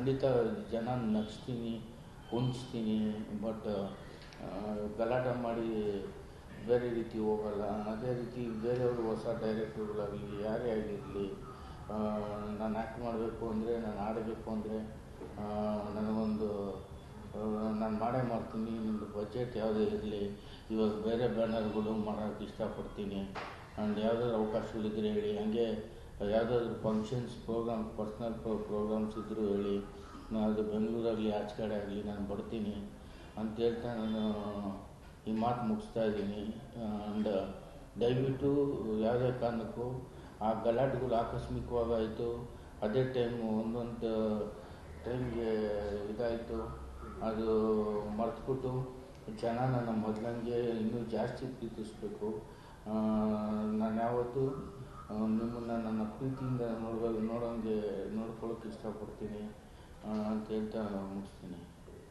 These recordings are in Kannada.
ಖಂಡಿತ ಜನ ನಗಿಸ್ತೀನಿ ಹೊಂಚ್ತೀನಿ ಬಟ್ ಗಲಾಟೆ ಮಾಡಿ ಬೇರೆ ರೀತಿ ಹೋಗಲ್ಲ ಅದೇ ರೀತಿ ಬೇರೆಯವರು ಹೊಸ ಡೈರೆಕ್ಟರ್ಗಳಾಗಲಿ ಯಾರೇ ಆಗಿರಲಿ ನಾನು ಆ್ಯಕ್ಟ್ ಮಾಡಬೇಕು ಅಂದರೆ ನಾನು ಆಡಬೇಕು ಅಂದರೆ ನನಗೊಂದು ನಾನು ಮಾಡೇ ಮಾಡ್ತೀನಿ ನಿಮ್ಮದು ಬಜೆಟ್ ಯಾವುದೇ ಇರಲಿ ಇವಾಗ ಬೇರೆ ಬ್ಯಾನರ್ಗಳು ಮಾಡೋಕ್ಕೆ ಇಷ್ಟಪಡ್ತೀನಿ ಆ್ಯಂಡ್ ಯಾವುದಾದ್ರು ಅವಕಾಶಗಳಿದ್ರೆ ಹೇಳಿ ಹಂಗೆ ಯಾವುದಾದ್ರು ಫಂಕ್ಷನ್ಸ್ ಪ್ರೋಗ್ರಾಮ್ ಪರ್ಸ್ನಲ್ ಪ್ರೋಗ್ರಾಮ್ಸ್ ಇದ್ದರೂ ಹೇಳಿ ನಾನು ಅದು ಬೆಂಗಳೂರಾಗಲಿ ಆಚೆ ಕಡೆ ಆಗಲಿ ನಾನು ಬರ್ತೀನಿ ಅಂತ ಹೇಳ್ತಾ ನಾನು ಈ ಮಾತು ಮುಗಿಸ್ತಾ ಇದ್ದೀನಿ ಆ್ಯಂಡ್ ದಯವಿಟ್ಟು ಯಾವುದೇ ಕಾರಣಕ್ಕೂ ಆ ಗಲಾಟೆಗಳು ಆಕಸ್ಮಿಕವಾಗಾಯಿತು ಅದೇ ಟೈಮು ಒಂದೊಂದು ಟೈಮ್ಗೆ ಇದಾಯಿತು ಅದು ಮರೆತುಬಿಟ್ಟು ಜನ ನನ್ನ ಮೊದಲಂಗೆ ಇನ್ನೂ ಜಾಸ್ತಿ ಪ್ರೀತಿಸಬೇಕು ನಾನು ಯಾವತ್ತೂ ನಿಮ್ಮನ್ನು ನನ್ನ ಪ್ರೀತಿಯಿಂದ ನೋಡಬೇಕು ನೋಡೋಂಗೆ ನೋಡ್ಕೊಳ್ಳೋಕೆ ಇಷ್ಟಪಡ್ತೀನಿ ಆ, ಅಂತ ಹೇಳ್ತಾ ಮುಗಿಸ್ತೀನಿ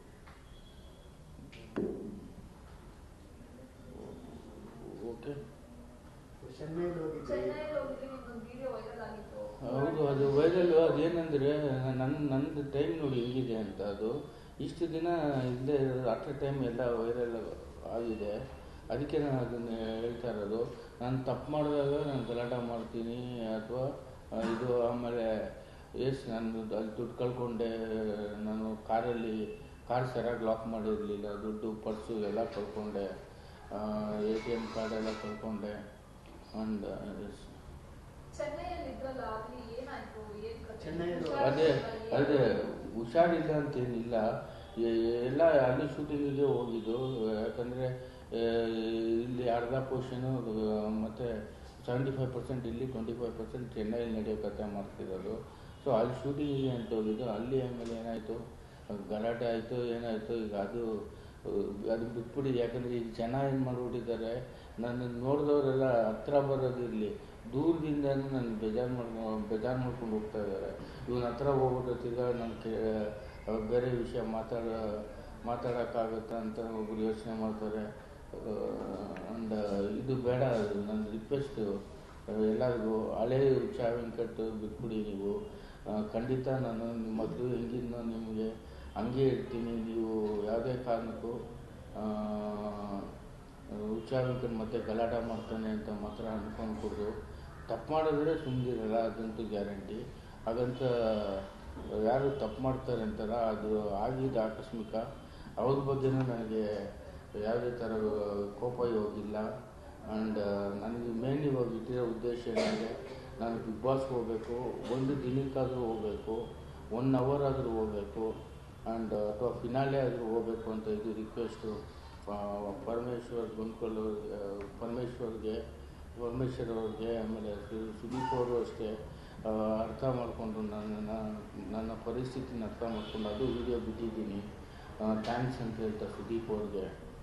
ಓಕೆ ಚೆನ್ನೈಲಿ ಹೋಗಿದ್ದೆ ಚೆನ್ನೈಗೆ ಹೋಗಿದ್ರೆ ನಿಮ್ಗೊಂದು ವಿಡಿಯೋ ವೈರಲ್ ಆಗಿತ್ತು ಹೌದು ಅದು ವೈರಲ್ ಅದೇನಂದರೆ ನನ್ನ ನಂದು ಟೈಮ್ ನೋಡಿ ಹೆಂಗಿದೆ ಅಂತ ಅದು ಇಷ್ಟು ದಿನ ಇಲ್ಲದೆ ಅಟ್ ಎ ಟೈಮ್ ಎಲ್ಲ ವೈರಲ್ ಆಗಿದೆ ಅದಕ್ಕೆ ನಾನು ಅದನ್ನು ಹೇಳ್ತಾ ಇರೋದು ನಾನು ತಪ್ಪು ಮಾಡಿದಾಗ ನಾನು ಗಲಾಟೆ ಮಾಡ್ತೀನಿ ಅಥವಾ ಇದು ಆಮೇಲೆ ಎಸ್ ನಾನು ಅಲ್ಲಿ ದುಡ್ಡು ಕಳ್ಕೊಂಡೆ ನಾನು ಕಾರಲ್ಲಿ ಕಾರ್ ಸರಿಯಾಗಿ ಲಾಕ್ ಮಾಡಿರಲಿಲ್ಲ ದುಡ್ಡು ಪರ್ಸು ಎಲ್ಲ ಕಳ್ಕೊಂಡೆ ಎ ಟಿ ಎಮ್ ಕಾರ್ಡ್ ಎಲ್ಲ ಕಳ್ಕೊಂಡೆ ಆ್ಯಂಡ್ ಎಸ್ ಚೆನ್ನೈಯಲ್ಲಿ ಇದ್ರಲ್ಲ ಅಲ್ಲಿ ಏನಾಯ್ತು ಏನ್ ಕಥೆ? ಚೆನ್ನೈಯಲ್ಲಿ ಅದೇ ಹುಷಾರಿಲ್ಲ, ಅದೇ ಏನಾಯ್ತು? ಹುಷಾರಿಲ್ಲ ಅಂತೇನಿಲ್ಲ ಎ- ಎಲ್ಲ ಅಲ್ಲಿ ಶೂಟಿಂಗಿಗೆ ಹೋಗಿದ್ದು ಯಾಕಂದರೆ ಇಲ್ಲಿ ಅರ್ಧ ಪೋರ್ಷನು ಮತ್ತು ಸೆವೆಂಟಿ ಫೈವ್ ಪರ್ಸೆಂಟ್ ಇಲ್ಲಿ ಟ್ವೆಂಟಿ ಫೈವ್ ಪರ್ಸೆಂಟ್ ಚೆನ್ನೈಯಲ್ಲಿ ನಡೆಯೋ ಕಥೆ ಮಾಡ್ತಿರೋದು ಸೊ ಅಲ್ಲಿ ಶೂಟಿಂಗಿಗೆ ಅಂತ ಹೋಗಿದ್ದು ಅಲ್ಲಿ ಆಮೇಲೆ ಏನಾಯಿತು ಗಲಾಟೆ ಆಯಿತು ಏನಾಯಿತು ಈಗ ಅದು ಅದು ಬಿಟ್ಬಿಡಿ ಯಾಕಂದರೆ ಈಗ ಜನ ಏನು ಮಾಡಿಬಿಟ್ಟಿದ್ದಾರೆ ನನ್ನ ನೋಡಿದವರೆಲ್ಲ ಹತ್ರ ಬರೋದಿರಲಿ ದೂರದಿಂದ ನನ್ನ ಬೇಜಾರು ಮಾಡ್ಕೊಂಡು ಬೇಜಾರು ಮಾಡ್ಕೊಂಡು ಹೋಗ್ತಾ ಇದ್ದಾರೆ ಇವನ ಹತ್ರ ಹೋಗ್ಬಿಟ್ಟು ತಿರ್ಗಾ ನನ್ನ ಕೆ ಬೇರೆ ವಿಷಯ ಮಾತಾಡ ಮಾತಾಡೋಕ್ಕಾಗುತ್ತಾ ಅಂತ ಒಬ್ರು ಯೋಚನೆ ಮಾಡ್ತಾರೆ ಅಂಡ್ ಇದು ಬೇಡ ನನ್ನ ರಿಕ್ವೆಸ್ಟು ಎಲ್ಲರಿಗೂ ಹಳೆ ಚಾ ವೆಂಕಟ್ ಬಿಟ್ಬಿಡಿ ನೀವು ಆ, ಖಂಡಿತ ನಾನು ನಿಮ್ಮ ಮೊದಲು ಹೆಂಗಿದ್ನೋ ನಿಮಗೆ ಹಂಗೆ ಇರ್ತೀನಿ ನೀವು ಯಾವುದೇ ಕಾರಣಕ್ಕೂ ಹುಚ್ಚ ವೆಂಕಟ್ ಮತ್ತೆ ಗಲಾಟೆ ಮಾಡ್ತಾನೆ ಅಂತ ಮಾತ್ರ ಅನ್ಕೊಂಡ್ಕೊಡ್ದು ತಪ್ಪು ಮಾಡಿದ್ರೆ ಸುಮ್ಮನಿರಲ್ಲ ಅದಂತೂ ಗ್ಯಾರಂಟಿ ಹಾಗಂತ ಯಾರು ತಪ್ಪು ಮಾಡ್ತಾರೆ ಅಂತಾರ ಅದು ಆಗಿದ್ದು ಆಕಸ್ಮಿಕ ಅವ್ರ ಬಗ್ಗೆನೂ ನನಗೆ ಯಾವುದೇ ಥರ ಕೋಪ ಹೋಗಿಲ್ಲ ಆ್ಯಂಡ್ ನನಗೆ ಮೇನ್ ಇವಾಗ ಇಟ್ಟಿರೋ ಉದ್ದೇಶ ಏನಂದರೆ ನಾನು ಬಿಗ್ ಬಾಸ್ಗೆ ಹೋಗಬೇಕು ಒಂದು ದಿನಕ್ಕಾದರೂ ಹೋಗಬೇಕು ಒನ್ ಅವರ್ ಆದರೂ ಹೋಗಬೇಕು ಆ್ಯಂಡ್ ಅಥವಾ ಫಿನಾಲೆ ಆದರೂ ಹೋಗಬೇಕು ಅಂತ ಇದು ರಿಕ್ವೆಸ್ಟು ಪರಮೇಶ್ವರ್ ಬಂದ್ಕೊಳ್ಳೋ ಪರಮೇಶ್ವರ್ಗೆ ಪರಮೇಶ್ವರ್ ಅವ್ರಿಗೆ ಆಮೇಲೆ ಸು- ಸುದೀಪ್ ಅವರು ಅಷ್ಟೇ ಆ, ಅರ್ಥ ಮಾಡಿಕೊಂಡು ನನ್ನ ನನ್ನ ಪರಿಸ್ಥಿತಿನ ಅರ್ಥ ಮಾಡಿಕೊಂಡು ಅದು ವಿಡಿಯೋ ಬಿಟ್ಟಿದ್ದೀನಿ ಥ್ಯಾಂಕ್ಸ್ ಅಂತ ಹೇಳ್ತಾ ಸುದೀಪ್ ಅವ್ರಿಗೆ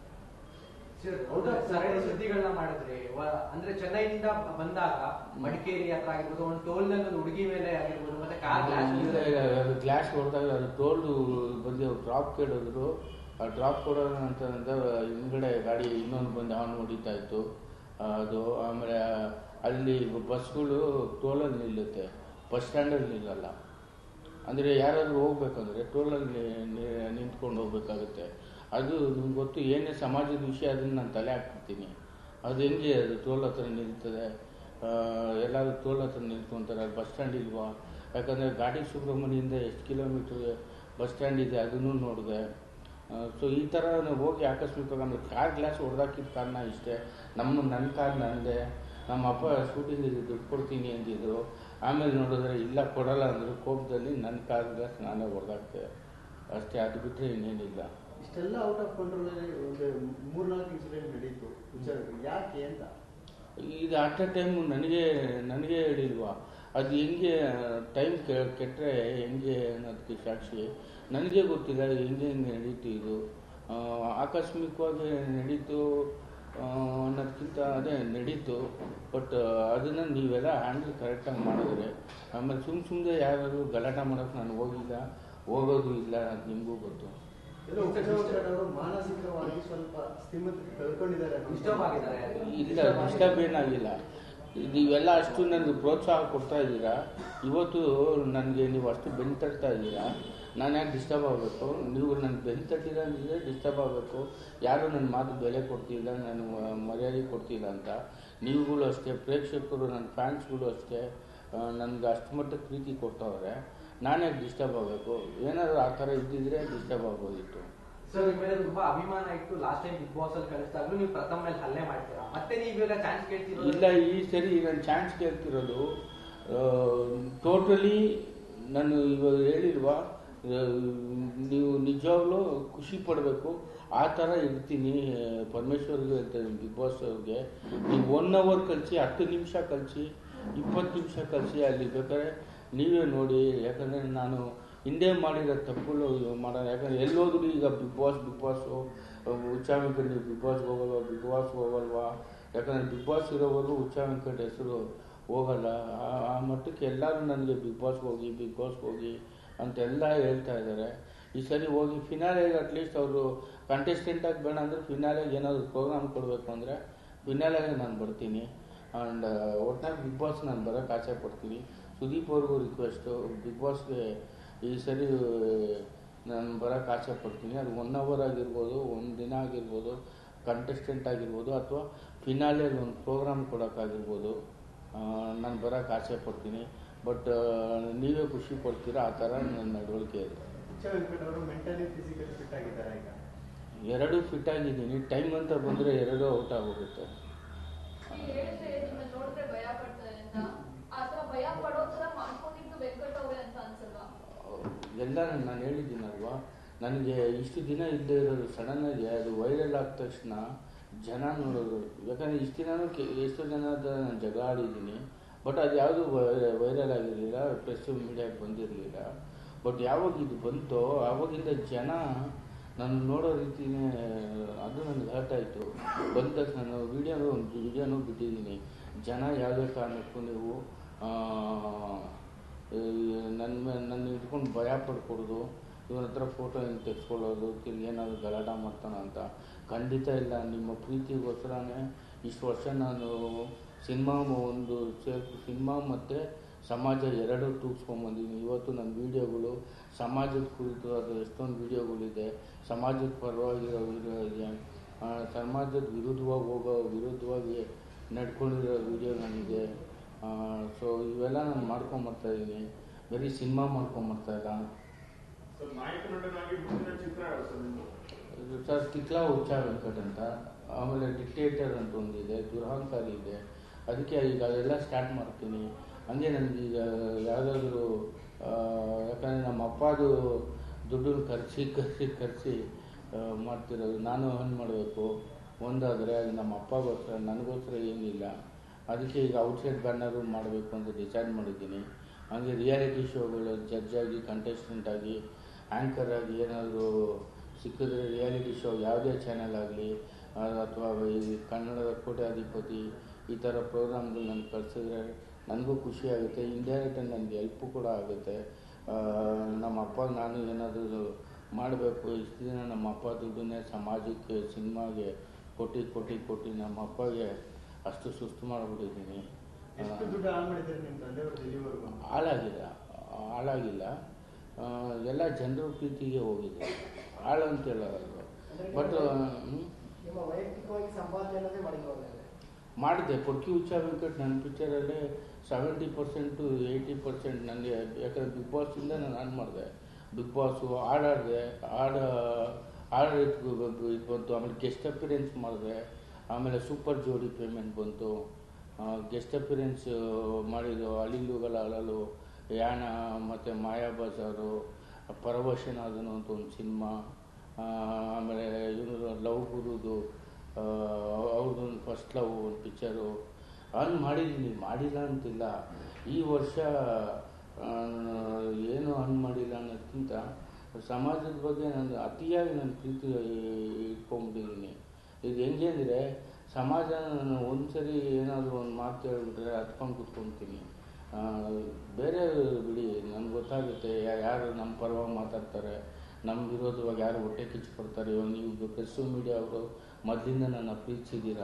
ಔಟ್ ಆಫ್ ಸರಳ ಸುದ್ದಿಗಳನ್ನ ಮಾಡಿದ್ರಿ ವ- ಅಂದ್ರೆ ಚೆನ್ನೈನಿಂದ ಬಂದಾಗ ಮಡಿಕೇರಿ ಹತ್ರ ಆಗಿರ್ಬೋದು ಒಂದು ಟೋಲ್ ನಲ್ಲಿ ಒಂದು ಹುಡುಗಿ ಮೇಲೆ ಆಗಿರ್ಬೋದು ಮತ್ತೆ ಕಾರ್ ಇಲ್ಲ ಇಲ್ಲ ಅದು ಗ್ಲಾಸ್ ಹೊಡೆದಾಗ ಅದು ಟೋಲ್ಡು ಬಂದು ಡ್ರಾಪ್ ಕೇಳಿದ್ರು ಆ ಡ್ರಾಪ್ ಕೊಡೋಣ ಅಂತ ಅಂದಾಗ ಹಿಂದ್ಗಡೆ ಗಾಡಿ ಇನ್ನೊಂದು ಬಂದು ಆನ್ ಹೊಡಿತಾ ಇತ್ತು ಅದು ಆಮೇಲೆ ಅಲ್ಲಿ ಬಸ್ಗಳು ಟೋಲಲ್ಲಿ ನಿಲ್ಲುತ್ತೆ ಬಸ್ ಸ್ಟ್ಯಾಂಡಲ್ಲಿ ನಿಲ್ಲಲ್ಲ ಅಂದರೆ ಯಾರಾದರೂ ಹೋಗ್ಬೇಕಂದ್ರೆ ಟೋಲಲ್ಲಿ ನಿ- ನಿ- ನಿಂತ್ಕೊಂಡು ಹೋಗ್ಬೇಕಾಗುತ್ತೆ ಅದು ನಿಮ್ಗೆ ಗೊತ್ತು ಏನೇ ಸಮಾಜದ ವಿಷಯ ಅದನ್ನು ನಾನು ತಲೆ ಹಾಕ್ಬಿಡ್ತೀನಿ ಅದು ಹೆಂಗೆ ಅದು ಟೋಲ್ ಹತ್ರ ನಿಲ್ತದೆ ಆ, ಎಲ್ಲಾದ್ರೂ ಟೋಲ್ ಹತ್ರ ನಿಂತ್ಕೊಂತಾರೆ ಅಲ್ಲಿ ಬಸ್ ಸ್ಟ್ಯಾಂಡ್ ಇಲ್ವಾ ಯಾಕಂದರೆ ಗಾಡಿ ಸುಬ್ರಹ್ಮಣ್ಯದಿಂದ ಎಷ್ಟು ಕಿಲೋಮೀಟ್ರ್ ಬಸ್ ಸ್ಟ್ಯಾಂಡ್ ಇದೆ ಅದನ್ನು ನೋಡಿದೆ ಸೊ ಈ ಥರ ನಾವು ಹೋಗಿ ಆಕಸ್ಮಿಕವಾಗಿ ಆಮೇಲೆ ಕಾರ್ ಗ್ಲಾಸ್ ಹೊಡೆದಾಕಿದ ಕಾರಣ ಇಷ್ಟೇ ನಮ್ಮ ನನ್ನ ಕಾರ್ ನಂದೆ ನಮ್ಮ ಅಪ್ಪ ಶೂಟಿಂಗಿಗೆ ದುಡ್ಡು ಕೊಡ್ತೀನಿ ಅಂದಿದ್ರು ಆಮೇಲೆ ನೋಡಿದ್ರೆ ಇಲ್ಲ ಕೊಡಲ್ಲ ಅಂದರು ಕೋಪದಲ್ಲಿ ನನ್ನ ಕಾರ್ ಗ್ಲಾಸ್ ನಾನೇ ಹೊಡೆದಾಕ್ತೆ ಅಷ್ಟೇ ಅದು ಬಿಟ್ಟರೆ ಇನ್ನೇನಿಲ್ಲ ಇಷ್ಟೆಲ್ಲ ಔಟ್ ಆಫ್ ಕಂಟ್ರೋಲ್ ಒಂದು ಮೂರ್ನಾಲ್ಕು ಇನ್ಸಿಡೆಂಟ್ ನಡೀತು ವಿಚಾರ ಯಾಕೆ ಅಂತ ಇದು ಅಟ್ ಎ ಟೈಮ್ ನನಗೆ ನನಗೆ ಹೇಳಿಲ್ವಾ ಅದು ಹೆಂಗೆ ಟೈಮ್ ಕೆಟ್ಟರೆ ಹೆಂಗೆ ಅನ್ನೋದಕ್ಕೆ ಸಾಕ್ಷಿ ನನಗೆ ಗೊತ್ತಿಲ್ಲ ಹೆಂಗೆ ಹೆಂಗೆ ನಡೀತು ಇದು ಆ, ಆಕಸ್ಮಿಕವಾಗಿ ನಡೀತು ಆ, ಅನ್ನೋದಕ್ಕಿಂತ ಅದೇ ನಡೀತು ಬಟ್ ಅದನ್ನು ನೀವೆಲ್ಲ ಹ್ಯಾಂಡಲ್ ಕರೆಕ್ಟಾಗಿ ಮಾಡಿದ್ರೆ ಆಮೇಲೆ ಸುಮ್ಮ ಸುಮ್ಮನೆ ಯಾರಾದರೂ ಗಲಾಟೆ ಮಾಡೋಕ್ಕೆ ನಾನು ಹೋಗಿಲ್ಲ ಹೋಗೋದು ಇಲ್ಲ ಅದು ನಿಮಗೂ ಗೊತ್ತು ಎಲ್ಲ ಉಪಚೌಕಟ್ ಅವರು ಮಾನಸಿಕವಾಗಿ ಸ್ವಲ್ಪ ಸ್ಥಿಮತೆ ಕಳ್ಕೊಂಡಿದ್ದಾರೆ ಅನ್ನೋ- ಡಿಸ್ಟರ್ಬ್ ಆಗಿದ್ದಾರೆ ಇಲ್ಲ ಡಿಸ್ಟರ್ಬ್ ಏನಾಗಿಲ್ಲ ನೀವೆಲ್ಲ ಅಷ್ಟು ನನಗೆ ಪ್ರೋತ್ಸಾಹ ಕೊಡ್ತಾ ಇದ್ದೀರಾ ಇವತ್ತು ನನಗೆ ನೀವು ಅಷ್ಟು ಬೆನ್ನು ತಟ್ತಾ ಇದ್ದೀರಾ ನಾನು ಯಾಕೆ ಡಿಸ್ಟರ್ಬ್ ಆಗಬೇಕು ನೀವು ನನ್ನ ಬೆನ್ನು ತಟ್ಟಿಲ್ಲ ಅಂದರೆ ಡಿಸ್ಟರ್ಬ್ ಆಗಬೇಕು ಯಾರೂ ನನ್ನ ಮಾತು ಬೆಲೆ ಕೊಡ್ತಿಲ್ಲ ನಾನು ಮರ್ಯಾದೆ ಕೊಡ್ತಿಲ್ಲ ಅಂತ ನೀವುಗಳು ಅಷ್ಟೇ ಪ್ರೇಕ್ಷಕರು ನನ್ನ ಫ್ಯಾನ್ಸ್ಗಳು ಅಷ್ಟೇ ನನಗೆ ಅಷ್ಟು ಮಟ್ಟಕ್ಕೆ ಪ್ರೀತಿ ಕೊಡ್ತಾವ್ರೆ ನಾನು ಯಾಕೆ ಡಿಸ್ಟರ್ಬ್ ಆಗಬೇಕು ಏನಾದರೂ ಆ ಥರ ಇದ್ದಿದ್ರೆ ಡಿಸ್ಟರ್ಬ್ ಆಗೋದಿತ್ತು ಸರ್ ನಿಮ್ಮ ಮೇಲೆ ತುಂಬಾ ಅಭಿಮಾನ ಇಟ್ಟು ಲಾಸ್ಟ್ ಟೈಮ್ ಬಿಗ್ ಬಾಸ್ ಅಲ್ಲಿ ಕಳಿಸಿದಾಗ್ಲೂ ನೀವು ಪ್ರಥಮ ಮೇಲೆ ಹಲ್ಲೆ ಮಾಡ್ತೀರಾ ಮತ್ತೆ ನೀವು ಇವಾಗ ಚಾನ್ಸ್ ಕೇಳ್ತೀರೋ ಇಲ್ಲ ಈ ಸರಿ ನಾನು ಚಾನ್ಸ್ ಕೇಳ್ತಿರೋದು ಟೋಟಲಿ ನಾನು ಇವಾಗ ಹೇಳಿಲ್ವಾ ಆ, ನೀವು ನಿಜವಾಗ್ಲೂ ಖುಷಿ ಪಡಬೇಕು ಆ ಥರ ಇರ್ತೀನಿ ಪರಮೇಶ್ವರ್ಗೆ ಹೇಳ್ತೇನೆ ಬಿಗ್ ಬಾಸ್ ಅವ್ರಿಗೆ ನೀವು ಒನ್ ಅವರ್ ಕಳಿಸಿ ಹತ್ತು ನಿಮಿಷ ಕಳಿಸಿ ಇಪ್ಪತ್ತು ನಿಮಿಷ ಕಳಿಸಿ ಅಲ್ಲಿ ಬೇಕಾದ್ರೆ ನೀವೇ ನೋಡಿ ಯಾಕಂದರೆ ನಾನು ಹಿಂದೆ ಮಾಡಿರೋ ತಪ್ಪುಗಳು ಇವಾಗ ಮಾಡೋಣ ಯಾಕಂದರೆ ಎಲ್ಲೋದ್ರು ಈಗ ಬಿಗ್ ಬಾಸ್ ಬಿಗ್ ಬಾಸು ಉಚ್ಚಾ ವೆಂಕಟ್ ನೀವು ಬಿಗ್ ಬಾಸ್ಗೆ ಹೋಗಲ್ವಾ ಬಿಗ್ ಬಾಸ್ ಹೋಗಲ್ವಾ ಯಾಕಂದರೆ ಬಿಗ್ ಬಾಸ್ ಇರೋವರೆಗೂ ಉಚ್ಚಾ ವೆಂಕಟ್ ಹೆಸರು ಹೋಗಲ್ಲ ಆ- ಆ ಮಟ್ಟಕ್ಕೆ ಎಲ್ಲರೂ ನನಗೆ ಬಿಗ್ ಬಾಸ್ಗೆ ಹೋಗಿ ಬಿಗ್ ಬಾಸ್ಗೆ ಹೋಗಿ ಅಂತೆಲ್ಲ ಹೇಳ್ತಾ ಇದ್ದಾರೆ ಈ ಸರಿ ಹೋಗಿ ಫಿನಾಲೆಗೆ ಅಟ್ಲೀಸ್ಟ್ ಅವರು ಕಂಟೆಸ್ಟೆಂಟಾಗಿ ಬೇಡ ಅಂದರೆ ಫಿನಾಲೆಗೆ ಏನಾದರೂ ಪ್ರೋಗ್ರಾಮ್ ಕೊಡಬೇಕು ಅಂದರೆ ಫಿನಾಲೆಗೆ ನಾನು ಬರ್ತೀನಿ ಆ್ಯಂಡ್ ಒಟ್ಟಾಗಿ ಬಿಗ್ ಬಾಸ್ ನಾನು ಬರೋಕ್ಕೆ ಆಸೆ ಪಡ್ತೀನಿ ಸುದೀಪ್ ಅವ್ರಿಗೂ ರಿಕ್ವೆಸ್ಟು ಬಿಗ್ ಬಾಸ್ಗೆ ಈ ಸರಿ ನಾನು ಬರೋಕ್ಕೆ ಆಸೆ ಪಡ್ತೀನಿ ಅದು ಒನ್ ಅವರ್ ಆಗಿರ್ಬೋದು ಒಂದು ದಿನ ಆಗಿರ್ಬೋದು ಕಂಟೆಸ್ಟೆಂಟ್ ಆಗಿರ್ಬೋದು ಅಥವಾ ಫಿನಾಲೆಯಲ್ಲಿ ಒಂದು ಪ್ರೋಗ್ರಾಮ್ ಕೊಡೋಕ್ಕಾಗಿರ್ಬೋದು ನಾನು ಬರೋಕ್ಕೆ ಆಸೆ ಪಡ್ತೀನಿ ಬಟ್ ನೀವೇ ಖುಷಿ ಪಡ್ತೀರಾ ಆ ಥರ ನನ್ನ ನಡವಳಿಕೆ ಇದೆ ಹುಚ್ಚ ವೆಂಕಟ್ ಅವರು ಮೆಂಟಲಿ ಫಿಸಿಕಲಿ ಫಿಟ್ ಆಗಿದ್ದಾರೆ ಈಗ ಎರಡೂ ಫಿಟ್ ಆಗಿದ್ದೀನಿ ಟೈಮ್ ಅಂತ ಬಂದರೆ ಎರಡೂ ಔಟ್ ಆಗೋಗುತ್ತೆ ಈ ಹೇಳಿದ್ರೆ ನಿಮ್ಮನ್ನ ನೋಡಿದ್ರೆ ಭಯ ಪಡ್ತಾರೆ ಅಂತ ಆತರ ಭಯ ಪಡೋ ತರ ಮಾಡ್ಕೊಂಡಿದ್ದು ವೆಂಕಟ್ ಅವ್ರೆ ಅಂತ ಅನ್ಸಲ್ವಾ ಎಲ್ಲ ನಾನು ಹೇಳಿದ್ದೀನಲ್ವಾ ನನಗೆ ಇಷ್ಟು ದಿನ ಇಲ್ಲದೆ ಇರೋದು ಸಡನ್ನಾಗಿ ಅದು ವೈರಲ್ ಆದ ತಕ್ಷಣ ಜನ ನೋಡೋದು ಯಾಕಂದರೆ ಇಷ್ಟು ದಿನನೂ ಕೆ ಎಷ್ಟೋ ಜನ ಹತ್ರ ನಾನು ಜಗಳ ಆಡಿದ್ದೀನಿ ಬಟ್ ಅದು ಯಾವುದು ವೈರಲ್ ಆಗಿರಲಿಲ್ಲ ಪ್ರೆಸ್ ಮೀಡಿಯಾಗೆ ಬಂದಿರಲಿಲ್ಲ ಬಟ್ ಯಾವಾಗ ಇದು ಬಂತೋ ಆವಾಗಿಂದ ಜನ ನಾನು ನೋಡೋ ರೀತಿನೇ ಅದು ನನಗೆ ಹರ್ಟ್ ಆಯಿತು ಬಂದ ತಕ್ಷಣ ನಾನು ವೀಡಿಯೋನು ಒಂದು ವೀಡಿಯೋನೂ ಬಿಟ್ಟಿದ್ದೀನಿ ಜನ ಯಾವುದೇ ಕಾರಣಕ್ಕೂ ನೀವು ಆ, ಈ ನನ್ನ ಮೇಲೆ ನನ್ನ ಇಟ್ಕೊಂಡು ಭಯ ಪಡ್ಕೊಡೋದು ಇವನ ಹತ್ರ ಫೋಟೋ ಹೆಂಗೆ ತೆಗೆಸ್ಕೊಳ್ಳೋದು ತಿರ್ಗಿ ಏನಾದರೂ ಗಲಾಟ ಮಾಡ್ತಾನ ಅಂತ ಖಂಡಿತ ಇಲ್ಲ ನಿಮ್ಮ ಪ್ರೀತಿಗೋಸ್ಕರನೇ ಇಷ್ಟು ವರ್ಷ ನಾನು ಸಿನಿಮಾ ಒಂದು ಸೇರ್ ಸಿನಿಮಾ ಮತ್ತು ಸಮಾಜ ಎರಡು ತೂಗಿಸ್ಕೊಂಬಂದಿದ್ದೀನಿ ಇವತ್ತು ನನ್ನ ವೀಡಿಯೋಗಳು ಸಮಾಜದ ಕುರಿತು ಅದು ಎಷ್ಟೊಂದು ವೀಡಿಯೋಗಳಿದೆ ಸಮಾಜದ ಪರವಾಗಿರೋ ವೀಡಿಯೋ ಇದೆ ಆ, ಸಮಾಜದ ವಿರುದ್ಧವಾಗಿ ಹೋಗೋ ವಿರುದ್ಧವಾಗಿ ನಡ್ಕೊಂಡಿರೋ ವೀಡಿಯೋ ನನಗೆ ಸೊ ಇವೆಲ್ಲ ನಾನು ಮಾಡ್ಕೊಂಬರ್ತಾ ಇದ್ದೀನಿ ಬರೀ ಸಿನಿಮಾ ಮಾಡ್ಕೊಂಬರ್ತಾ ಇಲ್ಲ ಸರ್ ನಾಯಕ ನಟನಾಗಿ ಮುಂದಿನ ಚಿತ್ರ ಯಾವ್ದು ಸರ್ ನಿಮ್ದು? ಇದು ಸರ್ ಕಿತ್ಲಾ ಉಚ್ಚಾ ವೆಂಕಟ್ ಅಂತ ಆಮೇಲೆ ಡಿಕ್ಟೇಟರ್ ಅಂತ ಒಂದಿದೆ ದುರಹಂಕಾರಿ ಇದೆ ಅದಕ್ಕೆ ಈಗ ಅದೆಲ್ಲ ಸ್ಟಾರ್ಟ್ ಮಾಡ್ತೀನಿ ಹಂಗೆ ನನಗೀಗ ಯಾವುದಾದ್ರೂ ಯಾಕಂದರೆ ನಮ್ಮ ಅಪ್ಪದು ದುಡ್ಡನ್ನು ಖರ್ಚಿ ಖರ್ಚಿ ಖರ್ಚಿ ಆ, ಮಾಡ್ತಿರೋದು ನಾನು ಹಣ್ಣು ಮಾಡಬೇಕು ಒಂದಾದರೆ ಅದು ನಮ್ಮ ಅಪ್ಪಗೋಸ್ಕರ ನನಗೋಸ್ಕರ ಏನಿಲ್ಲ ಅದಕ್ಕೆ ಈಗ ಔಟ್ಸೈಡ್ ಬ್ಯಾನರು ಮಾಡಬೇಕು ಅಂತ ಡಿಸೈಡ್ ಮಾಡಿದ್ದೀನಿ ಹಂಗೆ ರಿಯಾಲಿಟಿ ಶೋಗಳು ಜಡ್ಜ್ ಆಗಿ ಕಂಟೆಸ್ಟೆಂಟ್ ಆಗಿ ಆ್ಯಂಕರ್ ಆಗಿ ಏನಾದರೂ ಸಿಕ್ಕಿದ್ರೆ ರಿಯಾಲಿಟಿ ಶೋ ಯಾವುದೇ ಚಾನೆಲ್ ಆಗಲಿ ಅಥವಾ ಈ ಕನ್ನಡದ ಕೋಟ್ಯಾಧಿಪತಿ ಈ ಥರ ಪ್ರೋಗ್ರಾಮ್ಗಳು ನನಗೆ ಕಳಿಸಿದ್ರೆ ನನಗೂ ಖುಷಿ ಆಗುತ್ತೆ ಇಂಡೈರೆಕ್ಟಾಗಿ ನನಗೆ ಹೆಲ್ಪು ಕೂಡ ಆಗುತ್ತೆ ಆ, ನಮ್ಮ ಅಪ್ಪ ನಾನು ಏನಾದರೂ ಮಾಡಬೇಕು ಇಷ್ಟು ದಿನ ನಮ್ಮ ಅಪ್ಪ ದುಡ್ಡನ್ನೇ ಸಮಾಜಕ್ಕೆ ಸಿನಿಮಾಗೆ ಕೊಟ್ಟು ಕೊಟ್ಟು ಕೊಟ್ಟು ನಮ್ಮ ಅಪ್ಪಗೆ ಅಷ್ಟು ಸುಸ್ತು ಮಾಡಿಬಿಟ್ಟಿದ್ದೀನಿ ಎಷ್ಟು ದುಡ್ಡು ಹಾಳು ಮಾಡಿದ್ದಾರೆ ನಿಮ್ಮ ತಂದೆಯವರು ಇಲ್ಲಿವರೆಗೂ ಹಾಳಾಗಿಲ್ಲ ಹಾಳಾಗಿಲ್ಲ ಆ, ಎಲ್ಲ ಜನರ ಪ್ರೀತಿಗೆ ಹೋಗಿದೆ ಹಾಳು ಅಂತ ಹೇಳೋದು ಬಟ್ ನಿಮ್ಮ ವೈಯಕ್ತಿಕವಾಗಿ ಸಂಪಾದನೆ ಅನ್ನೋದೇ ಮಾಡಿರೋದು ಮಾಡಿದೆ ಪೊರ್ಕಿ ಹುಚ್ಚ ವೆಂಕಟ್ ನನ್ನ ಪಿಕ್ಚರಲ್ಲೇ ಸೆವೆಂಟಿ ಪರ್ಸೆಂಟು ಏಯ್ಟಿ ಪರ್ಸೆಂಟ್ ನನಗೆ ಯಾಕಂದರೆ ಬಿಗ್ ಬಾಸಿಂದ ನಾನು ಆನ್ ಮಾಡಿದೆ ಬಿಗ್ ಬಾಸು ಹಾಡಾಡಿದೆ ಹಾಡು ಹಾಡು ಇದು ಬಂತು ಆಮೇಲೆ ಗೆಸ್ಟ್ ಅಪಿರೆನ್ಸ್ ಮಾಡಿದೆ ಆಮೇಲೆ ಸೂಪರ್ ಜೋಡಿ ಪೇಮೆಂಟ್ ಬಂತು ಗೆಸ್ಟ್ ಅಪಿರೆನ್ಸ್ ಮಾಡಿದ್ದು ಅಳಿಲುಗಳ ಅಳಲು ಯಾಣ ಮತ್ತು ಮಾಯಾ ಬಜಾರು ಪರವಶನಾದನು ಅಂತ ಒಂದು ಸಿನಿಮಾ ಆಮೇಲೆ ಇವರು ಲವ್ ಗುರುದು ಅವ್ರದ್ದೊಂದು ಫಸ್ಟ್ ಲವ್ ಒಂದು ಪಿಕ್ಚರು ಅನ್ ಮಾಡಿದ್ದೀನಿ ಮಾಡಿಲ್ಲ ಅಂತಿಲ್ಲ ಈ ವರ್ಷ ಆ, ಏನು ಅನ್ ಮಾಡಿಲ್ಲ ಅನ್ನೋದಕ್ಕಿಂತ ಸಮಾಜದ ಬಗ್ಗೆ ನಾನು ಅತಿಯಾಗಿ ನನ್ನ ಪ್ರೀತಿ ಇಟ್ಕೊಂಡ್ಬಿಟ್ಟಿದ್ದೀನಿ ಇದು ಹೆಂಗೆ ಅಂದರೆ ಸಮಾಜ ನಾನು ಒಂದ್ಸರಿ ಏನಾದರೂ ಒಂದು ಮಾತು ಹೇಳ್ಬಿಟ್ರೆ ಹತ್ಕೊಂಡು ಕೂತ್ಕೊಳ್ತೀನಿ ಆ, ಬೇರೆ ಬಿಡಿ ನಮ್ಗೆ ಗೊತ್ತಾಗುತ್ತೆ ಯಾ- ಯಾರು ನಮ್ಮ ಪರವಾಗಿ ಮಾತಾಡ್ತಾರೆ ನಮ್ಮ ವಿರೋಧವಾಗಿ ಯಾರು ಹೊಟ್ಟೆ ಕಿಚ್ಕೊಡ್ತಾರೆ ಇವಾಗ ನೀವು ಪ್ರೆಸ್ಸು ಮೀಡಿಯಾ ಅವರು ಮೊದಲಿಂದ ನನ್ನ ಪ್ರೀತಿಸಿದ್ದೀರಾ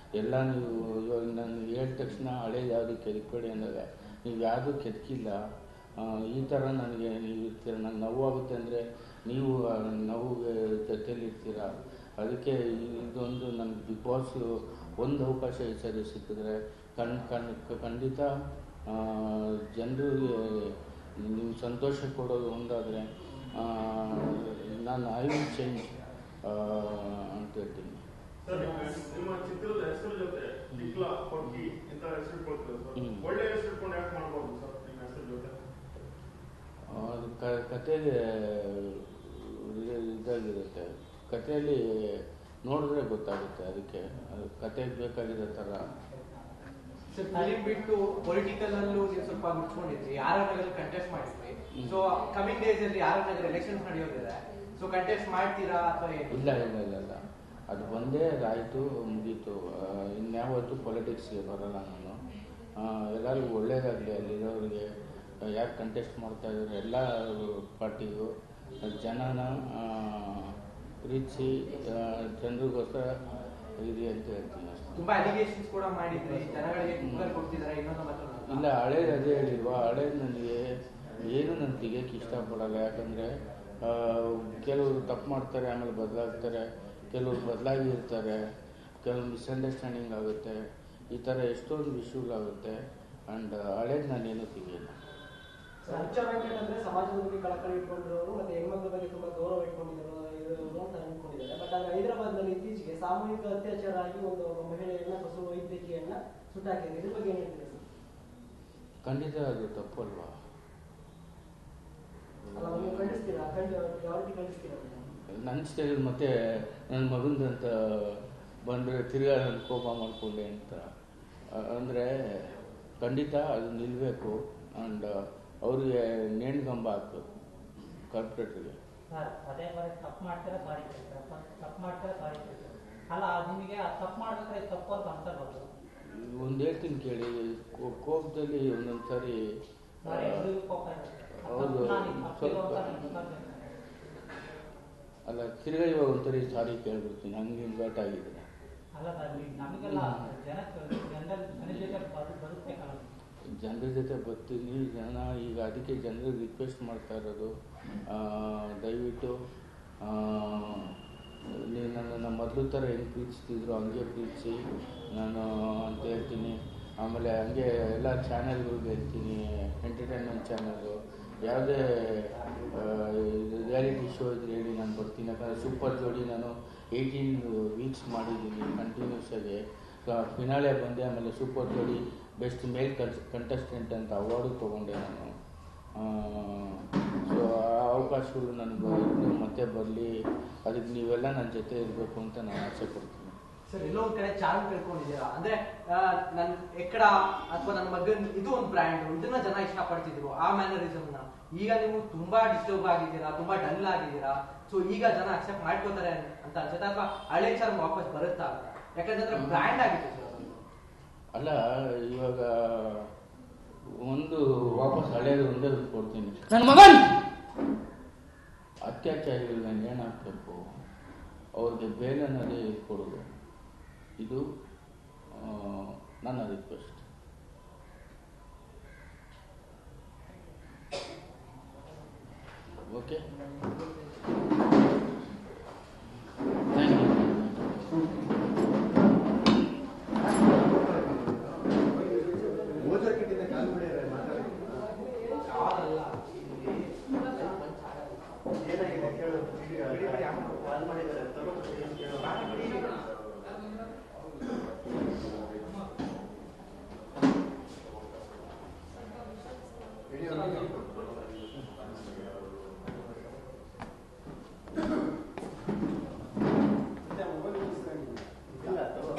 ಎಲ್ಲ ನೀವು ಇವಾಗ ನಾನು ಹೇಳಿದ ತಕ್ಷಣ ಹಳೇದು ಯಾವುದು ಕೆದಕ್ಬೇಡಿ ಅಂದಾಗ ನೀವು ಯಾವುದೂ ಕೆದಕಿಲ್ಲ ಆ, ಈ ಥರ ನನಗೆ ನೀವು ಇರ್ತೀರ ನಂಗೆ ನೋವಾಗುತ್ತೆ ಅಂದರೆ ನೀವು ಆ ನೋವಿಗೆ ಜೊತೆಲಿರ್ತೀರ ಅದಕ್ಕೆ ಇದೊಂದು ನನಗೆ ಬಿಗ್ ಬಾಸ್ ಒಂದು ಅವಕಾಶ ಈ ಸರಿ ಸಿಕ್ಕಿದ್ರೆ ಕಣ್ ಕಣ್ ಖಂಡಿತ ಜನರಿಗೆ ನಿಮ್ಗೆ ಸಂತೋಷ ಕೊಡೋದು ಒಂದಾದರೆ ನಾನು ಐ ವಿಲ್ ಚೇಂಜ್ ಅಂತ ಹೇಳ್ತೀನಿ ಸರ್ ನಿಮ್ಮ ನಿಮ್ಮ ಚಿತ್ರದ ಹೆಸರು ಜೊತೆ ಟಿಕ್ಲ ಕೊಟ್ಟಿ ಇಂಥ ಹೆಸರು ಇಟ್ಕೊಳ್ತೀರ ಸರ್ ಹ್ಮ್. ಒಳ್ಳೆ ಹೆಸರು ಇಟ್ಕೊಂಡು ಯಾಕೆ ಮಾಡ್ಬೋದು ಸರ್ ನಿಮ್ಮ ಹೆಸರು ಜೊತೆ ಅದು ಕ ಕತೆಗೆ ಇದು- ಇದಾಗಿರುತ್ತೆ ಕಥೆಯಲ್ಲಿ ನೋಡಿದ್ರೆ ಗೊತ್ತಾಗುತ್ತೆ ಅದಕ್ಕೆ ಅದು ಕತೆಗೆ ಬೇಕಾಗಿರೋ ಥರ ಸರ್ ಫಿಲಿಂ ಬಿಟ್ಟು ಪೊಲಿಟಿಕಲ್ ಅಲ್ಲೂ ನೀವು ಸ್ವಲ್ಪ ಗುಡ್ಸ್ಕೊಂಡಿದ್ರಿ ಆರ್ ಆರ್ ನಗರ್ ಕಂಟೆಸ್ಟ್ ಮಾಡಿದ್ರಿ ಸೊ ಕಮಿಂಗ್ ಡೇಸ್ ಅಲ್ಲಿ ಆರ್ ಆರ್ ನಗರ್ ಎಲೆಕ್ಷನ್ಸ್ ನಡೆಯೋದಿದೆ ಸೊ ಕಂಟೆಸ್ಟ್ ಮಾಡ್ತೀರಾ ಅಥವಾ ಏನು ಇಲ್ಲ ಇಲ್ಲ ಇಲ್ಲ ಇಲ್ಲ ಅದು ಬಂದೇ ಅದಾಯಿತು ಮುಗೀತು ಆ, ಇನ್ಯಾವತ್ತೂ ಪೊಲಿಟಿಕ್ಸ್ಗೆ ಬರಲ್ಲ ನಾನು ಆ, ಎಲ್ಲರಿಗೂ ಒಳ್ಳೇದಾಗಲಿ ಅಲ್ಲಿರೋರಿಗೆ ಯಾರು ಕಂಟೆಸ್ಟ್ ಮಾಡ್ತಾ ಇದ್ದಾರೆ ಎಲ್ಲ ಪಾರ್ಟಿಗೂ ಜನನ ಆ, ಪ್ರೀತಿಸಿ ಜನರಿಗೋಸ್ಕರ ಇರಿ ಅಂತ ಹೇಳ್ತೀನಿ ಅಷ್ಟೇ ತುಂಬಾ ಅಲಿಗೇಷನ್ಸ್ ಕೂಡ ಮಾಡಿದ್ರಿ ಜನಗಳಿಗೆ ಕುಕ್ಕರ್ ಕೊಡ್ತಿದ್ದಾರೆ ಇನ್ನೊಂದು ಮತ್ತೊಂದು ಇಲ್ಲ ಹಳೇದು ಅದೇ ಹೇಳಿಲ್ವಾ ಹಳೇದು ನನಗೆ ಏನು ನಾನು ತೆಗಿಯೋಕ್ಕೆ ಇಷ್ಟಪಡಲ್ಲ ಯಾಕಂದರೆ ಕೆಲವರು ತಪ್ಪು ಮಾಡ್ತಾರೆ ಆಮೇಲೆ ಬದಲಾಗ್ತಾರೆ ಕೆಲವರು ಬದಲಾಗಿ ಇರ್ತಾರೆ ಕೆಲವು ಮಿಸ್ಅಂಡರ್ಸ್ಟ್ಯಾಂಡಿಂಗ್ ಆಗುತ್ತೆ ಈ ಥರ ಎಷ್ಟೊಂದು ವಿಷಯಗಳಾಗುತ್ತೆ ಆ್ಯಂಡ್ ಹಳೇದು ನಾನೇನು ತೆಗಿಯಲ್ಲ ಹುಚ್ಚ ವೆಂಕಟ್ ಅಂದ್ರೆ ಸಮಾಜದ ಬಗ್ಗೆ ಕಳಕಳಿ ಇಟ್ಕೊಂಡಿರೋರು ಮತ್ತೆ ಹೆಣ್ಮಕ್ಳ ಬಗ್ಗೆ ತುಂಬಾ ಗೌರವ ಇಟ್ಕೊಂಡಿರೋರು ಇರೋರು ಅಂತ ಅನ್ಕೊಂಡಿದ್ದಾರೆ ಬಟ್ ಆದ್ರೆ ಹೈದರಾಬಾದ್ ನಲ್ಲಿ ಇತ್ತೀಚೆಗೆ ಸಾಮೂಹಿಕ ಅತ್ಯಾಚಾರ ಆಗಿ ಒಂದು ಮಹಿಳೆಯನ್ನ ಪಶು ವೈದ್ಯಕೀಯನ್ನ ಸುಟ್ಟಾಕಿದೆ ಇದ್ರ ಬಗ್ಗೆ ಏನ್ ಹೇಳ್ತೀರಾ ಸರ್? ಖಂಡಿತ ಅದು ತಪ್ಪಲ್ವಾ ಅಲ್ಲ ನೀವು ಖಂಡಿಸ್ತೀರಾ ಖಂಡ ಯಾವ ರೀತಿ ಖಂಡಿಸ್ತೀರಾ ಅದನ್ನ? ನನ್ನ ಸ್ಟೈಲ್ ಮತ್ತೆ ನನ್ನ ಮಗಂದಂತ ಬಂದರೆ ತಿರ್ಗಾ ನನ್ನ ಕೋಪ ಮಾಡಿಕೊಂಡೆ ಅಂತ ಅಂದರೆ ಖಂಡಿತ ಅದು ನಿಲ್ಲಬೇಕು ಆ್ಯಂಡ್ ಅವ್ರಿಗೆ ನೇಣ್ಗಂಬ ಹಾಕಬೇಕು ಕಾರ್ಪೊರೇಟ್ರಿಗೆ ಸರ್ ಪದೇ ಪದೇ ತಪ್ಪು ಮಾಡ್ತೀರಾ ಸಾರಿ ಕೇಳ್ತೀರಾ ತಪ್ಪು ಮಾಡ್ತೀರಾ ಸಾರಿ ಕೇಳ್ತೀರಾ ಅಲ್ಲ ನಿಮಗೆ ಆ ತಪ್ಪು ಮಾಡ್ಬೇಕಾದ್ರೆ ಇದು ತಪ್ಪು ಅಂತ ಅನ್ಸಬಾರ್ದು ಒಂದು ಹೇಳ್ತೀನಿ ಕೇಳಿ ಕೋ- ಕೋಪದಲ್ಲಿ ಒಂದೊಂದು ಸಾರಿ ಸರ್ ಎಲ್ರಿಗೂ ಕೋಪ ಇರುತ್ತೆ. ಆ ಹೌದು, ತಪ್ಪು ನಾನು ಇದು ತಪ್ಪಿಲ್ಲ ಅಂತ ಸ್ವಲ್ಪ- ನನಗೆ ಗೊತ್ತಾಗ್ಬೇಕು. ಅಲ್ಲ ತಿರ್ಗಾ ಇವಾಗ ಒಂದ್ಸರಿ ಸಾರಿ ಕೇಳ್ಬಿಡ್ತೀನಿ ಹಂಗೆ ಹಿಂಗಾಟ ಆಗಿದೆ ಅಲ್ಲ ಸರ್ ನೀವು ನಮಗೆಲ್ಲ ಜನ ಜನರ ಜನ ಜೊತೆ ಬದು- ಬದುಕ್ಬೇಕಲ್ಲ ಜನರ ಜೊತೆ ಬರ್ತೀನಿ ಜನ ಈಗ ಅದಕ್ಕೆ ಜನರಿಗೆ ರಿಕ್ವೆಸ್ಟ್ ಮಾಡ್ತಾ ಇರೋದು ಆ, ದಯವಿಟ್ಟು ಆ, ನೀವು ನನ್ನನ್ನು ಮೊದಲು ಥರ ಹೆಂಗೆ ಪ್ರೀತಿಸ್ತಿದ್ರು ಹಂಗೆ ಪ್ರೀತಿಸಿ ನಾನು ಅಂತ ಹೇಳ್ತೀನಿ ಆಮೇಲೆ ಹಂಗೆ ಎಲ್ಲ ಚಾನೆಲ್ಗಳಿಗೆ ಹೇಳ್ತೀನಿ ಎಂಟರ್ಟೈನ್ಮೆಂಟ್ ಚಾನಲ್ಲು ಯಾವುದೇ ರಿಯಾಲಿಟಿ ಶೋ ಇದ್ರೆ ಹೇಳಿ ನಾನು ಬರ್ತೀನಿ ಯಾಕಂದರೆ ಸೂಪರ್ ಜೋಡಿ ನಾನು ಏಯ್ಟೀನ್ ವೀಕ್ಸ್ ಮಾಡಿದ್ದೀನಿ ಕಂಟಿನ್ಯೂಸ್ ಆಗಿ ಫಿನಾಲೆ ಬಂದೆ ಆಮೇಲೆ super Jodi best male contestant ಅಂತ ಅವಾರ್ಡು ತೊಗೊಂಡೆ ನಾನು ಸೊ ಆ ಅವಕಾಶಗಳು ನನಗೆ ಇನ್ನೂ ಮತ್ತೆ ಬರಲಿ ಅದಕ್ಕೆ ನೀವೆಲ್ಲ ನನ್ನ ಜೊತೆ ಇರಬೇಕು ಅಂತ ನಾನು ಆಸೆ ಪಡ್ತೀನಿ ಸರ್ ಎಲ್ಲೋ ಒಂದ್ ಕಡೆ ಚಾರ್ಮ್ ಕಳ್ಕೊಂಡಿದ್ದೀರಾ ಅಂದ್ರೆ ಆ, ನನ್ ಎಕ್ಕಡ ಅಥವಾ ನನ್ನ ಮಗನ್ ಇದು ಒಂದು ಬ್ರ್ಯಾಂಡ್ ಇದನ್ನ ಜನ ಇಷ್ಟಪಡ್ತಿದ್ರು ಆ ಮ್ಯಾನರಿಸಮ್ ನ ಈಗ ನೀವು ತುಂಬಾ ಡಿಸ್ಟರ್ಬ್ ಆಗಿದ್ದೀರಾ ತುಂಬಾ ಡಲ್ ಆಗಿದ್ದೀರಾ ಸೊ ಈಗ ಜನ ಅಕ್ಸೆಪ್ಟ್ ಮಾಡ್ಕೋತಾರೆ ಅಂತ ಅನ್ಸುತ್ತೆ ಅಥವಾ ಹಳೆ ಚಾರ್ಮ್ ವಾಪಸ್ ಬರುತ್ತಾ ಅಂತ ಯಾಕಂದ್ರೆ ಬ್ರ್ಯಾಂಡ್ ಆಗಿತ್ತು ಸರ್ ಅದೊಂದು. ಅಲ್ಲ ಇವಾಗ ಒಂದು ವಾಪಸ್ ಹಳೇದು ಒಂದೇ ಕೊಡ್ತೀನಿ ನನ್ನ ಮಗನ್ ಅತ್ಯಾಚಾರಿಗಳು ನಾನು ಏನಾಗಬೇಕು ಅವ್ರಿಗೆ ಬೇರೆ ಅನ್ನೋದೇ ಕೊಡೋದು ಇದು ಆ, ನನ್ನ ರಿಕ್ವೆಸ್ಟ್ ಓಕೆ ಥ್ಯಾಂಕ್ ಯು ಮೋಜಕ್ಕಿಟ್ಟಿದ್ದ ಕಾಲು ಬಿಡಿದ್ರೆ ಮಾತಾಡಿ ಏನಾಗಿದೆ ಕೇಳು ಕಾಲ್ ಮಾಡಿದ್ದಾರೆ ತಗೊಂಡು ಕೇಳು. ಇಲ್ಲ ತಗೋ.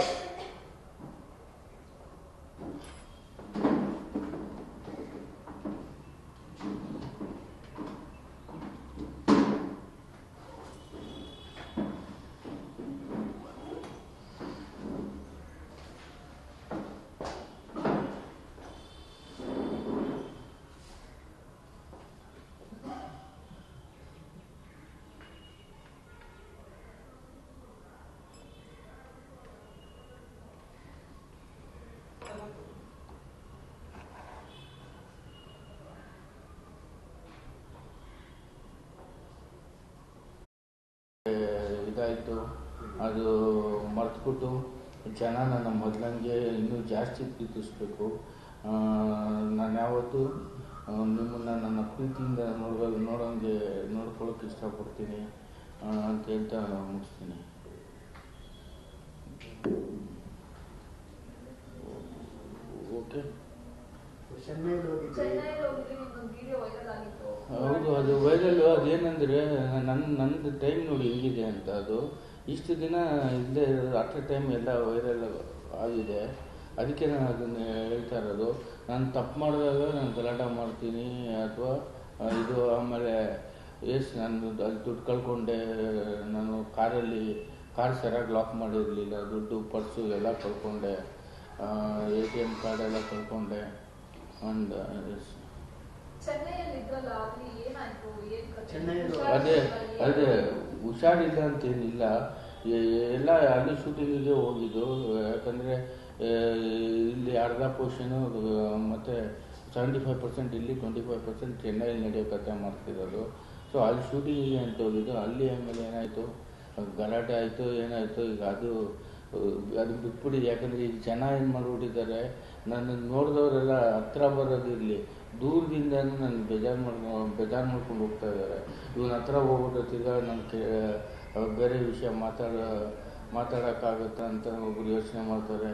ಆಯಿತು ಅದು ಮರ್ತ್ಬಿಟ್ಟು ಜನ ನನ್ನ ಮೊದಲಂಗೆ ಇನ್ನೂ ಜಾಸ್ತಿ ಪ್ರೀತಿಸ್ಬೇಕು ನಾನು ಯಾವತ್ತೂ ನಿಮ್ಮನ್ನು ನನ್ನ ಪ್ರೀತಿಯಿಂದ ನೋಡೋ ನೋಡೋಂಗೆ ನೋಡ್ಕೊಳ್ಳೋಕೆ ಇಷ್ಟಪಡ್ತೀನಿ ಆ, ಅಂತ ಹೇಳ್ತಾ ಮುಗಿಸ್ತೀನಿ ಓಕೆ ಚೆನ್ನೈಲಿ ಹೋಗಿದ್ರಿ ಚೆನ್ನೈಲಿ ಹೋಗಿದ್ರೆ ನಿಮ್ದೊಂದು ವಿಡಿಯೋ ವೈರಲ್ ಆಗಿತ್ತು ಹೌದು ಅದು ವೈರಲ್ ಅದೇನಂದರೆ ನನ್ನ ನಂದು ಟೈಮ್ ನೋಡಿ ಹೆಂಗಿದೆ ಅಂತ ಅದು ಇಷ್ಟು ದಿನ ಇಲ್ಲದೆ ಅಟ್ ಎ ಟೈಮ್ ಎಲ್ಲ ವೈರಲ್ ಆಗಿದೆ ಅದಕ್ಕೆ ನಾನು ಅದನ್ನು ಹೇಳ್ತಾ ಇರೋದು ನಾನು ತಪ್ಪು ಮಾಡಿದಾಗ ನಾನು ಗಲಾಟೆ ಮಾಡ್ತೀನಿ ಅಥವಾ ಇದು ಆಮೇಲೆ ಎಸ್ ನಾನು ಅಲ್ಲಿ ದುಡ್ಡು ಕಳ್ಕೊಂಡೆ ನಾನು ಕಾರಲ್ಲಿ ಕಾರ್ ಸರಿಯಾಗಿ ಲಾಕ್ ಮಾಡಿರಲಿಲ್ಲ ದುಡ್ಡು ಪರ್ಸು ಎಲ್ಲ ಕಳ್ಕೊಂಡೆ ಎ ಟಿ ಎಮ್ ಕಾರ್ಡ್ ಎಲ್ಲ ಕಳ್ಕೊಂಡೆ ಆ್ಯಂಡ್ ಎಸ್ ಚೆನ್ನೈಯಲ್ಲಿ ಇದ್ರಲ್ಲ ಅಲ್ಲಿ ಏನಾಯ್ತು ಏನ್ ಕಥೆ? ಚೆನ್ನೈಯಲ್ಲಿ ಹುಷಾರಿಲ್ಲ, ಅದೇ ಏನ್- ಅದೇ ಹುಷಾರಿಲ್ಲ ಅಂತೇನಿಲ್ಲ ಎ- ಎಲ್ಲ ಅಲ್ಲಿ ಶೂಟಿಂಗಿಗೆ ಹೋಗಿದ್ದು ಯಾಕಂದರೆ ಇಲ್ಲಿ ಅರ್ಧ ಪೋರ್ಷನು ಮತ್ತು ಸೆವೆಂಟಿ ಫೈವ್ ಪರ್ಸೆಂಟ್ ಇಲ್ಲಿ ಟ್ವೆಂಟಿ ಫೈವ್ ಪರ್ಸೆಂಟ್ ಚೆನ್ನೈಲಿ ನಡೆಯೋ ಕಥೆ ಮಾಡ್ತಿರೋದು ಸೊ ಅಲ್ಲಿ ಶೂಟಿಂಗಿಗೆ ಅಂತ ಹೋಗಿದ್ದು ಅಲ್ಲಿ ಆಮೇಲೆ ಏನಾಯಿತು ಗಲಾಟೆ ಆಯಿತು ಏನಾಯಿತು ಈಗ ಅದು ಅದು ಬಿಟ್ಬಿಡಿ ಯಾಕಂದರೆ ಈಗ ಜನ ಏನು ಮಾಡಿಬಿಟ್ಟಿದ್ದಾರೆ ನನ್ನ ನೋಡಿದವರೆಲ್ಲ ಹತ್ರ ಬರೋದಿರಲಿ ದೂರದಿಂದ ನನ್ನ ಬೇಜಾರು ಮಾಡ್ಕೊಂಡು ಬೇಜಾರು ಮಾಡ್ಕೊಂಡು ಹೋಗ್ತಾ ಇದ್ದಾರೆ ಇವನ ಹತ್ರ ಹೋಗ್ಬಿಟ್ಟು ತಿರ್ಗಾ ನನ್ನ ಕೆ ಬೇರೆ ವಿಷಯ ಮಾತಾಡ ಮಾತಾಡೋಕ್ಕಾಗತ್ತಾ ಅಂತ ಒಬ್ರು ಯೋಚನೆ ಮಾಡ್ತಾರೆ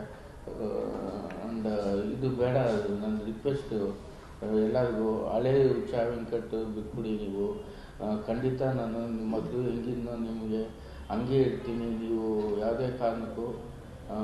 ಅಂಡ್ ಇದು ಬೇಡ ಅದು ನನ್ನ ರಿಕ್ವೆಸ್ಟು ಎಲ್ಲರಿಗೂ ಹಳೇ ಚಾ ವೆಂಕಟ್ ಬಿಟ್ಬಿಡಿ ನೀವು ಆ, ಖಂಡಿತ ನಾನು ನಿಮ್ಮ ಮೊದಲು ಹೆಂಗಿದ್ನೋ ನಿಮಗೆ ಹಂಗೆ ಇರ್ತೀನಿ ನೀವು ಯಾವುದೇ ಕಾರಣಕ್ಕೂ ಆ,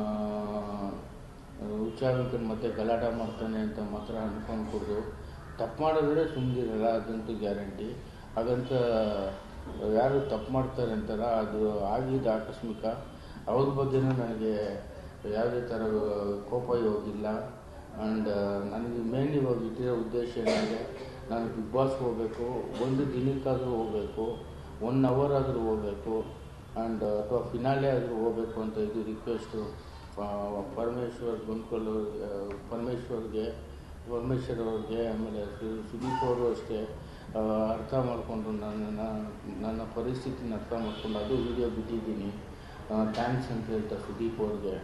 ಹುಚ್ಚ ವೆಂಕಟ್ ಮತ್ತೆ ಗಲಾಟೆ ಮಾಡ್ತಾನೆ ಅಂತ ಮಾತ್ರ ಅನ್ಕೊಂಡ್ಕೊಡ್ದು ತಪ್ಪು ಮಾಡಿದ್ರೆ ಸುಮ್ಮನಿರಲ್ಲ ಅದಂತೂ ಗ್ಯಾರಂಟಿ ಹಾಗಂತ ಯಾರು ತಪ್ಪು ಮಾಡ್ತಾರೆ ಅಂತಾರ ಅದು ಆಗಿದ್ದು ಆಕಸ್ಮಿಕ ಅವ್ರ ಬಗ್ಗೆನೂ ನನಗೆ ಯಾವುದೇ ಥರ ಕೋಪ ಹೋಗಿಲ್ಲ ಆ್ಯಂಡ್ ನನಗೆ ಮೇನ್ ಇವಾಗ ಇಟ್ಟಿರೋ ಉದ್ದೇಶ ಏನಂದರೆ ನಾನು ಬಿಗ್ ಬಾಸ್ ಹೋಗಬೇಕು ಒಂದು ದಿನಕ್ಕಾದರೂ ಹೋಗಬೇಕು ಒನ್ ಅವರ್ ಆದರೂ ಹೋಗಬೇಕು ಆ್ಯಂಡ್ ಅಥವಾ ಫಿನಾಲೆ ಆದರೂ ಹೋಗಬೇಕು ಅಂತ ಇದು ರಿಕ್ವೆಸ್ಟು ಪರಮೇಶ್ವರ್ ಬಂದ್ಕೊಳ್ಳೋ ಪರಮೇಶ್ವರ್ಗೆ ಪರಮೇಶ್ವರ್ ಅವ್ರಿಗೆ ಆಮೇಲೆ ಸು- ಸುದೀಪ್ ಅವರು ಅಷ್ಟೇ ಆ, ಅರ್ಥ ಮಾಡಿಕೊಂಡು ನನ್ನನ್ನು ನನ್ನ ಪರಿಸ್ಥಿತಿನ ಅರ್ಥ ಮಾಡ್ಕೊಂಡು ಅದು ವಿಡಿಯೋ ಬಿಟ್ಟಿದ್ದೀನಿ ಥ್ಯಾಂಕ್ಸ್ ಅಂತ ಹೇಳ್ತಾ ಸುದೀಪ್ ಅವ್ರಿಗೆ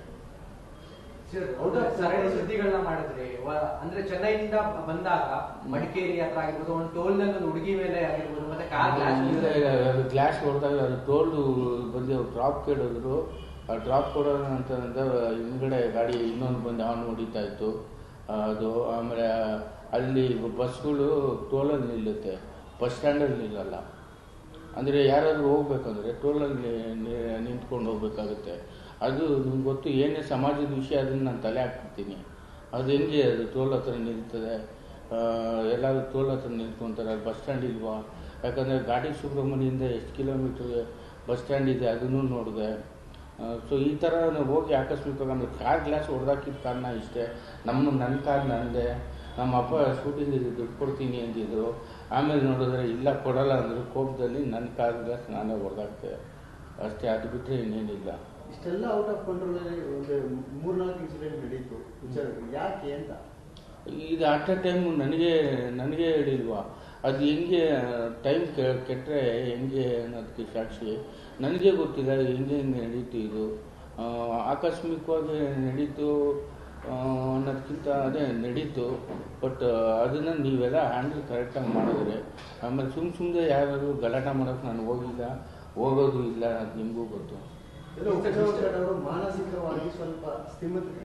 ಸರಣಿ ಸುದ್ದಿಗಳನ್ನ ಮಾಡಿದ್ರಿ ವ- ಅಂದ್ರೆ ಚೆನ್ನೈನಿಂದ ಬಂದಾಗ ಮಡಿಕೇರಿ ಹತ್ರ ಆಗಿರ್ಬೋದು ಒಂದು ಟೋಲ್ ನಲ್ಲಿ ಒಂದು ಹುಡುಗಿ ಮೇಲೆ ಆಗಿರ್ಬೋದು ಮತ್ತೆ ಕಾರ್ ಇಲ್ಲ ಇಲ್ಲ ಅದು ಗ್ಲಾಸ್ ಹೊಡೆದಾಗ ಅದು ಟೋಲ್ಡು ಬಂದು ಅವ್ರು ಡ್ರಾಪ್ ಕೇಳಿದ್ರು ಆ ಡ್ರಾಪ್ ಕೊಡೋಣ ಅಂತ ಅಂದ್ರೆ ಹಿಂದ್ಗಡೆ ಗಾಡಿ ಇನ್ನೊಂದು ಬಂದು ಅವನು ಹೊಡಿತಾ ಇತ್ತು ಆ, ಅದು ಆಮೇಲೆ ಅಲ್ಲಿ ಬಸ್ಗಳು ಟೋಲಲ್ಲಿ ನಿಲ್ಲುತ್ತೆ ಬಸ್ ಸ್ಟ್ಯಾಂಡಲ್ಲಿ ನಿಲ್ಲಲ್ಲ ಅಂದರೆ ಯಾರಾದರೂ ಹೋಗ್ಬೇಕಂದ್ರೆ ಟೋಲಲ್ಲಿ ನಿ- ನಿಂತ್ಕೊಂಡು ಹೋಗ್ಬೇಕಾಗುತ್ತೆ ಅದು ನಿಮ್ಗೆ ಗೊತ್ತು ಏನೇ ಸಮಾಜದ ವಿಷಯ ಅದನ್ನು ನಾನು ತಲೆ ಹಾಕ್ಬಿಡ್ತೀನಿ ಅದು ಹೆಂಗೆ ಅದು ಟೋಲ್ ಹತ್ರ ನಿಲ್ತದೆ ಆ, ಎಲ್ಲರೂ ಟೋಲ್ ಹತ್ರ ನಿಂತ್ಕೊಂತಾರೆ ಅಲ್ಲಿ ಬಸ್ ಸ್ಟ್ಯಾಂಡ್ ಇಲ್ವಾ ಯಾಕಂದರೆ ಘಾಟಿ ಸುಬ್ರಹ್ಮಣ್ಯದಿಂದ ಎಷ್ಟು ಕಿಲೋಮೀಟ್ರ್ ಬಸ್ ಸ್ಟ್ಯಾಂಡ್ ಇದೆ ಅದನ್ನು ನೋಡಿದೆ ಸೊ ಈ ಥರ ನಾವು ಹೋಗಿ ಆಕಸ್ಮಿಕವಾಗಿ ಆಮೇಲೆ ಕಾರ್ ಗ್ಲಾಸ್ ಹೊಡೆದಾಕಿದ ಕಾರಣ ಇಷ್ಟೇ ನಮ್ಮ ನನ್ನ ಕಾರ್ ನಂದೆ ನಮ್ಮ ಅಪ್ಪ ಶೂಟಿಂಗಿಗೆ ದುಡ್ಡು ಕೊಡ್ತೀನಿ ಅಂದಿದ್ರು ಆಮೇಲೆ ನೋಡಿದ್ರೆ ಇಲ್ಲ ಕೊಡಲ್ಲ ಅಂದರು ಕೋಪದಲ್ಲಿ ನನ್ನ ಕಾರ್ ಗ್ಲಾಸ್ ನಾನೇ ಹೊಡೆದಾಕ್ತೆ ಅಷ್ಟೇ ಅದು ಬಿಟ್ಟರೆ ಇನ್ನೇನಿಲ್ಲ ಇಷ್ಟೆಲ್ಲ ಔಟ್ ಆಫ್ ಕಂಟ್ರೋಲ್ ಒಂದು ಮೂರ್ನಾಲ್ಕು ಇನ್ಸಿಡೆಂಟ್ ನಡೀತು ವಿಚಾರ ಯಾಕೆ ಅಂತ ಇದು ಅಟ್ ಎ ಟೈಮ್ ನನಗೆ ನನಗೆ ಹೇಳಿಲ್ವಾ ಅದು ಹೆಂಗೆ ಟೈಮ್ ಕೆಟ್ಟರೆ ಹೆಂಗೆ ಅನ್ನೋದಕ್ಕೆ ಸಾಕ್ಷಿ ನನಗೆ ಗೊತ್ತಿಲ್ಲ ಹೆಂಗೆ ಹೆಂಗೆ ನಡೀತು ಇದು ಆ, ಆಕಸ್ಮಿಕವಾಗಿ ನಡೀತು ಆ, ಅನ್ನೋದಕ್ಕಿಂತ ಅದೇ ನಡೀತು ಬಟ್ ಅದನ್ನು ನೀವೆಲ್ಲ ಹ್ಯಾಂಡಲ್ ಕರೆಕ್ಟಾಗಿ ಮಾಡಿದ್ರೆ ಆಮೇಲೆ ಸುಮ್ಮ ಸುಮ್ಮನೆ ಯಾರಾದರೂ ಗಲಾಟೆ ಮಾಡೋಕ್ಕೆ ನಾನು ಹೋಗಿಲ್ಲ ಹೋಗೋದು ಇಲ್ಲ ಅದು ನಿಮಗೂ ಗೊತ್ತು ಎಲ್ಲೋ ಉಪಚೌಕಟ್ಟವರು ಮಾನಸಿಕವಾಗಿ ಸ್ವಲ್ಪ ಸ್ಥಿಮಿತ